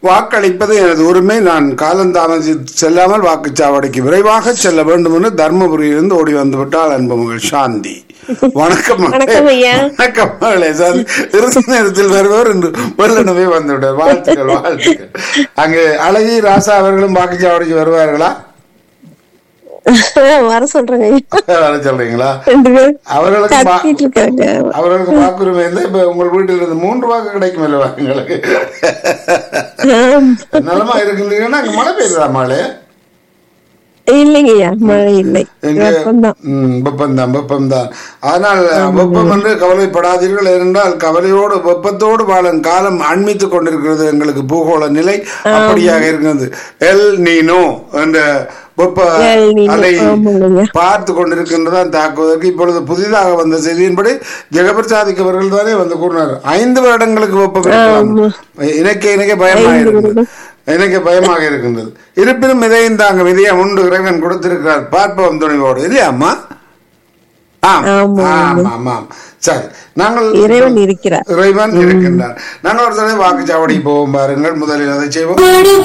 வாக்களிப்பது எனது உரிமை நான் காலந்தாமதி செல்லாமல் வாக்குச்சாவடிக்கு விரைவாக செல்ல வேண்டும் என்று தர்மபுரியிலிருந்து ஓடி வந்து விட்டால் அன்பு மகள் சாந்தி வணக்கம் மகளே. வணக்கம் ஐயா. வணக்கம் மகளே சாந்தி இறுதி நேரத்தில் வருபவர் என்று வெள்ளனவே வந்து விட்டார் வாழ்த்துக்கள் வாழ்த்துக்கள் அங்கே அழகி ராசா அவர்களும் வாக்குச்சாவடிக்கு வருவார்களா வர சொல்றேங்க ஐயா வர சொல்றீங்களா ரெண்டு பேரும் அவர்களுக்கு வா- கத்திட்டு இருக்காங்க அவர்களுக்கு வாக்குரிமை இருந்தா இப்ப உங்கள் வீட்டில் இருந்து மூன்று வாக்கு கிடைக்கும் அல்லவா எங்களுக்கு ஆம். நலமா இருக்கின்றீங்கன்னா அங்க மழை பெய்யுதா மழை இல்லைங்க ஐயா மழை இல்லை எங்க வெப்பம்தான் ம், வெப்பம்தான் வெப்பம்தான் ஆனால் வெப்பம் என்று கவலைப்படாதீர்கள் ஏனென்றால் கவலையோடு வெப்பத்தோடு வாழும் காலம் அண்மித்துக் கொண்டிருக்கிறது எங்களுக்கு பூகோள நிலை அப்படியாக இருக்கிறது எல் நீனோ என்ற வெப்ப எல் நீனோ, அலை ஆமாங்கய்யா. பார்த்து கொண்டிருக்கின்றதான் தாக்குவதற்கு இப்பொழுது புதிதாக வந்த செய்தியின்படி ஜெகபிரசாதிக்கு அவர்கள் தானே வந்து கூறினார் ஐந்து வருடங்களுக்கு வெப்பம் இருக்கலாம் எனக்கு எனக்கு பயமாக இருந்தது எனக்கு பயமாக இருக்கின்றது இருப்பினும் இதையும் தாங்க விதையா உண்டு இறைவன் கொடுத்திருக்கிறார் பார்ப்போம் துணிவோடு இல்லையா அம்மா ஆம் ஆமா, ஆம் ஆமாம் சரி நாங்கள் இறைவன் இருக்கிறார் இறைவன் இருக்கின்றார் நாங்கள் ஒரு தடவை வாக்குச்சாவடி போவோம் பாருங்கள் முதலில் அதை செய்வோம்